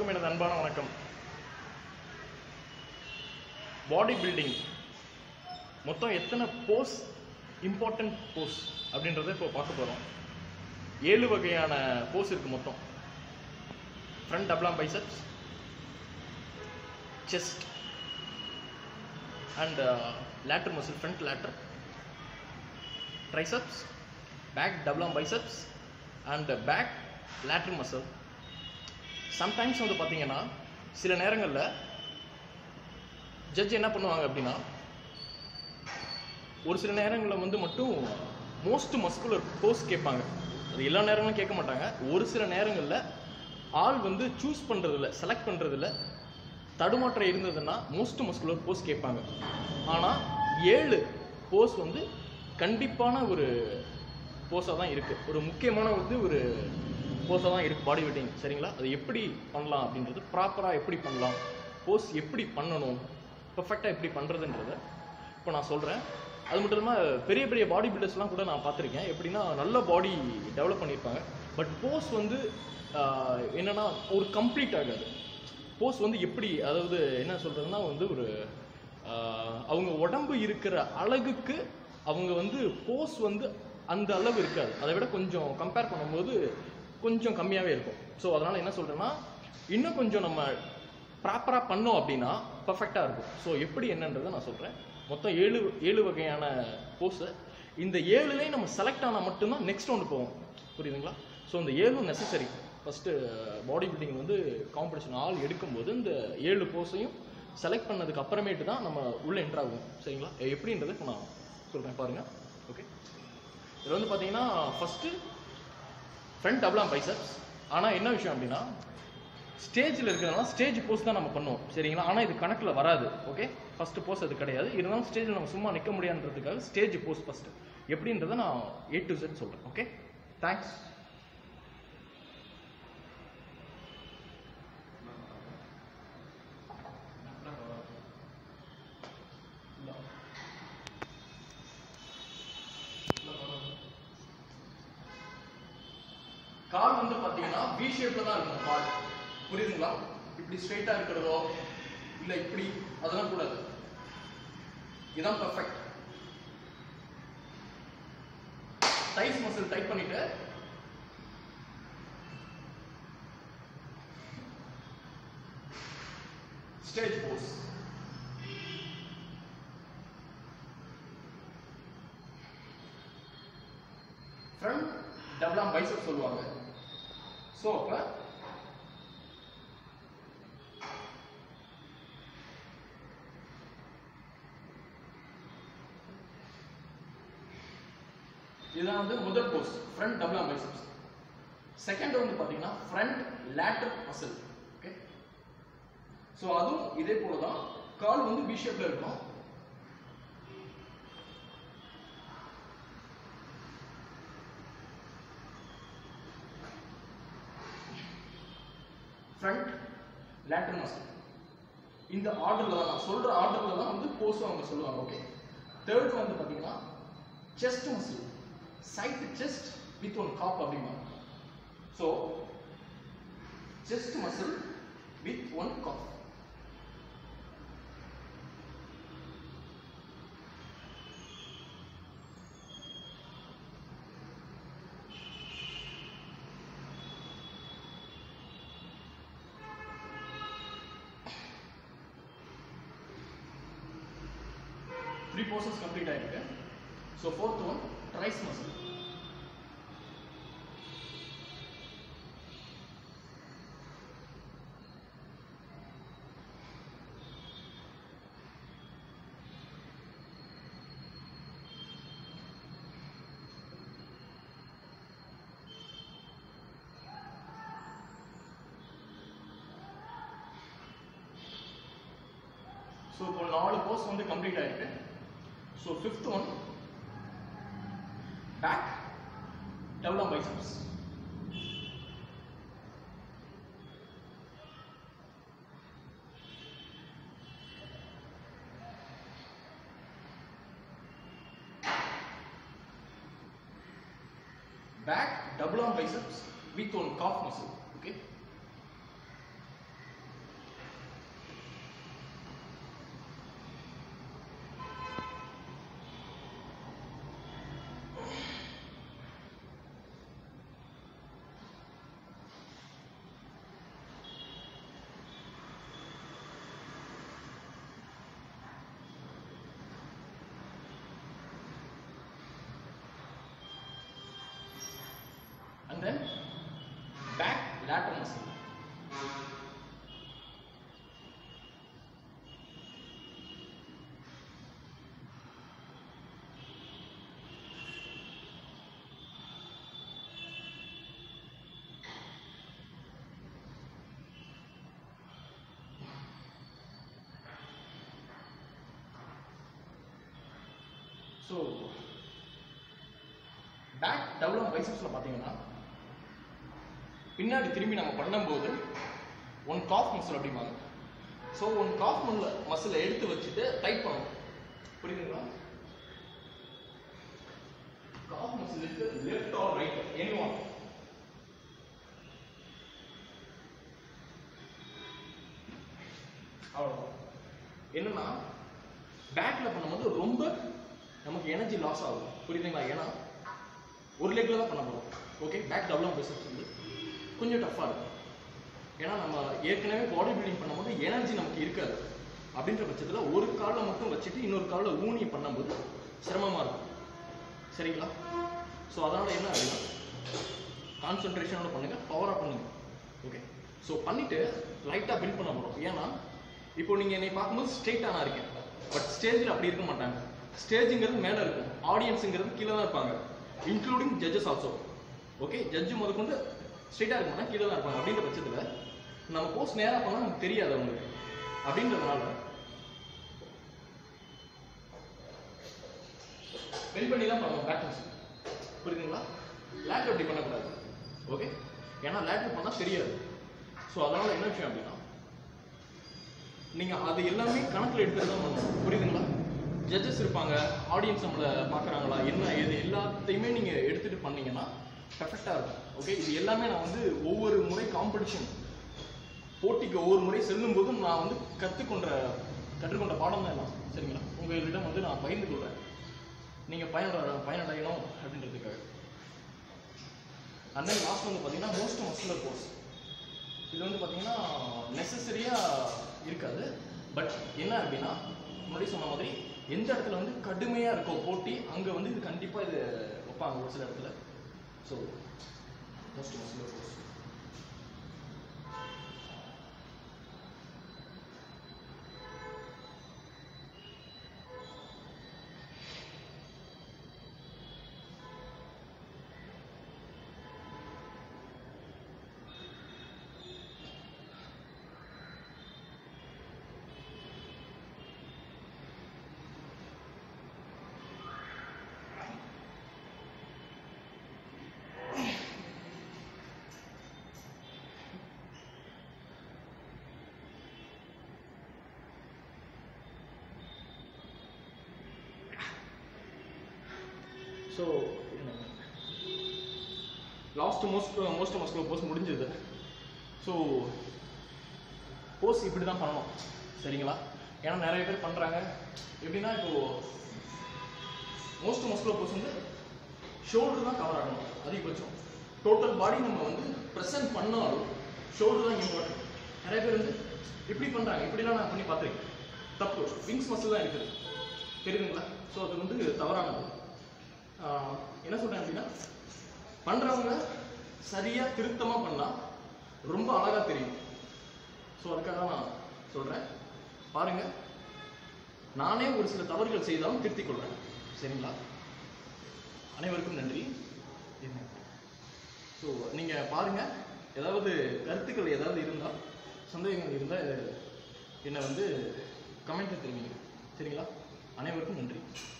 அனைவருக்கும் எனது அன்பான வணக்கம் பாடி பில்டிங் மொத்தம் எத்தனை போஸ் இம்பார்ட்டன்ட் போஸ் அப்படின்றத இப்போ பார்க்க போகிறோம் ஏழு வகையான போஸ் இருக்குது மொத்தம் front double arm biceps chest and lateral muscle front lateral triceps back double arm biceps and back lateral muscle sometimes வந்து பார்த்தீங்கன்னா சில நேரங்களில் ஜட்ஜ் என்ன பண்ணுவாங்க அப்படின்னா ஒரு சில நேரங்களில் வந்து மட்டும் மோஸ்ட் மஸ்குலர் போஸ் கேட்பாங்க அது எல்லா நேரங்களும் கேட்க மாட்டாங்க ஒரு சில நேரங்களில் ஆள் வந்து சூஸ் பண்ணுறதில்ல செலக்ட் பண்ணுறதில்ல தடுமாற்றம் இருந்ததுன்னா மோஸ்ட் மஸ்குலர் போஸ் கேட்பாங்க ஆனால் ஏழு போஸ் வந்து கண்டிப்பான ஒரு போஸாக தான் இருக்குது ஒரு முக்கியமான வந்து ஒரு போஸாக தான் இருக்குது பாடி வெயிட்டிங் சரிங்களா அது எப்படி பண்ணலாம் அப்படின்றது ப்ராப்பராக எப்படி பண்ணலாம் போஸ் எப்படி பண்ணணும் பர்ஃபெக்டாக எப்படி பண்ணுறதுன்றத இப்போ நான் சொல்கிறேன் அது மட்டும் இல்லாமல் பெரிய பெரிய பாடி பில்டர்ஸ்லாம் கூட நான் பார்த்துருக்கேன் எப்படின்னா நல்ல பாடி டெவலப் பண்ணியிருப்பாங்க பட் போஸ் வந்து ஆஹ், என்னன்னா ஒரு கம்ப்ளீட் ஆகாது போஸ் வந்து எப்படி அதாவது என்ன சொல்கிறதுனா வந்து ஒரு ஆஹ், அவங்க உடம்பு இருக்கிற அழகுக்கு அவங்க வந்து போஸ் வந்து அந்த அளவு இருக்காது அதை விட கொஞ்சம் கம்பேர் பண்ணும்போது கொஞ்சம் கம்மியாகவே இருக்கும் ஸோ அதனால் என்ன சொல்கிறேன்னா இன்னும் கொஞ்சம் நம்ம ப்ராப்பராக பண்ணோம் அப்படின்னா பர்ஃபெக்டாக இருக்கும் ஸோ எப்படி என்னன்றதை நான் சொல்கிறேன் மொத்தம் ஏழு ஏழு வகையான போஸை இந்த ஏழுலேயும் நம்ம செலக்ட் ஆனால் மட்டும்தான் நெக்ஸ்ட் ஒன்று போவோம் புரியுதுங்களா ஸோ இந்த ஏழும் நெசசரி ஃபஸ்ட்டு பாடி பில்டிங் வந்து காம்படிஷன் ஆள் எடுக்கும்போது இந்த ஏழு போஸையும் செலக்ட் பண்ணதுக்கு அப்புறமேட்டு தான் நம்ம உள்ளே என்ட்ரு ஆகும் சரிங்களா எப்படின்றத இப்போ நான் சொல்கிறேன் பாருங்கள் ஓகே இதில் வந்து பார்த்தீங்கன்னா ஃபஸ்ட்டு ஃப்ரண்ட் டபுளாம் பைசப்ஸ் ஆனால் என்ன விஷயம் அப்படின்னா ஸ்டேஜில் இருக்கிறதுனால ஸ்டேஜ் போஸ் தான் நம்ம பண்ணுவோம் சரிங்களா ஆனால் இது கணக்கில் வராது ஓகே ஃபஸ்ட்டு போஸ் அது கிடையாது இருந்தாலும் ஸ்டேஜில் நம்ம சும்மா நிற்க முடியாதுன்றதுக்காக ஸ்டேஜ் போஸ் ஃபஸ்ட்டு எப்படின்றத நான் ஏ டு செட் சொல்கிறேன் ஓகே தேங்க்ஸ் கால் வந்து பாத்தீங்கன்னா வி ஷேப்ல தான் இருக்கும் கால் புரியுதுங்களா இப்படி ஸ்ட்ரைட்டா இருக்கிறதோ இல்ல இப்படி அதெல்லாம் கூடாது இதான் பெர்ஃபெக்ட் டைஸ் மசில் டைட் பண்ணிட்டு stage pose front double arm bicep சொல்லுவாங்க ஸோ அப்போ இதுதான் வந்து முதல் போஸ் ஃப்ரண்ட் டபுளாம் பைசப்ஸ் செகண்ட் வந்து பார்த்தீங்கன்னா front lateral muscle okay so அதுவும் இதே போல தான் கால் வந்து பி ஷேப்ல இருக்கும் ஃப்ரண்ட் லேட்டர் மசில் இந்த ஆர்டரில் தான் நான் சொல்கிற ஆர்டரில் தான் வந்து போஸும் அவங்க சொல்லுவாங்க ஓகே தேர்ட் வந்து பார்த்தீங்கன்னா chest muscle side chest with one calf அப்படிம்பாங்க so chest muscle with one calf three poses complete ஆயிருக்கு so fourth one triceps muscle so இப்போ நாலு போர்ஸ் வந்து கம்ப்ளீட் ஆயிருக்கு so fifth one back double arm biceps back double arm biceps with one calf muscle okay lateral muscle so back double arm பைசப்ஸில் பார்த்தீங்கன்னா பின்னாடி திரும்பி நம்ம பண்ணும்போது ஒன் காஃப் மசில் அப்படிம்பாங்க ஸோ ஒன் காஃப் மசில் மசிலை எடுத்து வச்சுட்டு டைட் பண்ணணும் புரியுதுங்களா காஃப் மசில் இருக்கு left or right any one அவ்வளோதான் என்னன்னா பேக்ல பண்ணும்போது ரொம்ப நமக்கு எனர்ஜி லாஸ் ஆகும் புரியுதுங்களா ஏன்னா ஒரு லெக்ல தான் பண்ண போறோம் ஓகே பேக் டபுள் பிசினஸ் வந்து கொஞ்சம் டஃப்பாக இருக்கும் ஏன்னா நம்ம ஏற்கனவே பாடி பில்டிங் பண்ணும்போது எனர்ஜி நமக்கு இருக்காது அப்படின்ற பட்சத்தில் ஒரு காலில் மட்டும் வச்சுட்டு இன்னொரு காலில் ஊனி பண்ணும்போது சிரமமாக இருக்கும் சரிங்களா ஸோ அதனால் என்ன அப்படின்னா கான்சென்ட்ரேஷனோட பண்ணுங்க பவராக பண்ணுங்க ஓகே ஸோ பண்ணிட்டு லைட்டாக பில்ட் பண்ண போகிறோம் ஏன்னா இப்போ நீங்கள் என்னை பார்க்கும்போது ஸ்ட்ரெயிட்டாக நான் இருக்கேன் பட் ஸ்டேஜில் அப்படி இருக்க மாட்டாங்க ஸ்டேஜுங்கிறது மேலே இருக்கும் ஆடியன்ஸுங்கிறது கீழே தான் இருப்பாங்க including judges also okay judge முதற்கொண்டு ஸ்ட்ரெயிட்டாக இருக்க மாட்டாங்க கீழே தான் இருப்பாங்க அப்படின்ற பட்சத்தில் நம்ம போஸ்ட் நேராக பண்ணால் நமக்கு தெரியாது அவங்களுக்கு அப்படின்றதுனால பெல் பண்ணி தான் பண்ணணும் பேட்டர்ன்ஸ் புரியுதுங்களா லேட்டர் அப்படி பண்ணக்கூடாது ஓகே ஏன்னா லேட்டர் பண்ணால் தெரியாது ஸோ அதனால என்ன விஷயம் அப்படின்னா நீங்க அது எல்லாமே கணக்குல எடுத்துட்டு தான் பண்ணணும் புரியுதுங்களா ஜட்ஜஸ் இருப்பாங்க ஆடியன்ஸ் நம்மளை பார்க்குறாங்களா என்ன இது எல்லாத்தையுமே நீங்க எடுத்துட்டு பண்ணீங்கன்னா பெர்ஃபெக்டாக இருக்கும் ஓகே இது எல்லாமே நான் வந்து ஒவ்வொரு முறை காம்படிஷன் போட்டிக்கு ஒவ்வொரு முறை செல்லும் போதும் நான் வந்து கற்றுக்கொண்ட கற்றுக்கொண்ட பாடம் தான் எல்லாம் சரிங்களா உங்களிடம் வந்து நான் பகிர்ந்து கொள்றேன் நீங்க பயனட பயனடையணும் அப்படின்றதுக்காக அண்ட் தென் லாஸ்ட் வந்து பார்த்தீங்கன்னா மோஸ்ட் மஸ்குலர் கோர்ஸ் இது வந்து பார்த்தீங்கன்னா நெசசரியாக இருக்காது பட் என்ன அப்படின்னா முன்னாடி சொன்ன மாதிரி எந்த இடத்துல வந்து கடுமையாக இருக்கோ போட்டி அங்கே வந்து இது கண்டிப்பாக இது வைப்பாங்க ஒரு சில இடத்துல ஸோ மோஸ்ட் மஸ்குலர் கோர்ஸ் so last most most muscular pose முடிஞ்சது ஸோ போஸ்ட் இப்படி தான் பண்ணணும் சரிங்களா ஏன்னா நிறைய பேர் பண்ணுறாங்க எப்படின்னா இப்போ மோஸ்ட் மஸ்குலோ போஸ்ட் வந்து ஷோல்டர் தான் கவர் ஆகணும் அதிகபட்சம் டோட்டல் பாடி நம்ம வந்து ப்ரெசென்ட் பண்ணாலும் ஷோல்டர் தான் இம்பார்ட்டன்ட் நிறைய பேர் வந்து இப்படி பண்ணுறாங்க இப்படிலாம் நான் பண்ணி பார்த்துருக்கேன் தப்பு விங்ஸ் மசில் தான் இருக்குது தெரியுதுங்களா ஸோ அது வந்து தவறானது ஆஹ் என்ன சொல்றேன் அப்படின்னா பண்றவங்க சரியா திருத்தமா பண்ணா ரொம்ப அழகா தெரியும் ஸோ அதுக்காக தான் நான் சொல்றேன் பாருங்க நானே ஒரு சில தவறுகள் செய்தாலும் திருத்திக் கொள்றேன் சரிங்களா அனைவருக்கும் நன்றி ஸோ நீங்க பாருங்க ஏதாவது கருத்துக்கள் ஏதாவது இருந்தா சந்தேகங்கள் இருந்தா என்னை வந்து கமெண்ட்ல தெரிவிங்க சரிங்களா அனைவருக்கும் நன்றி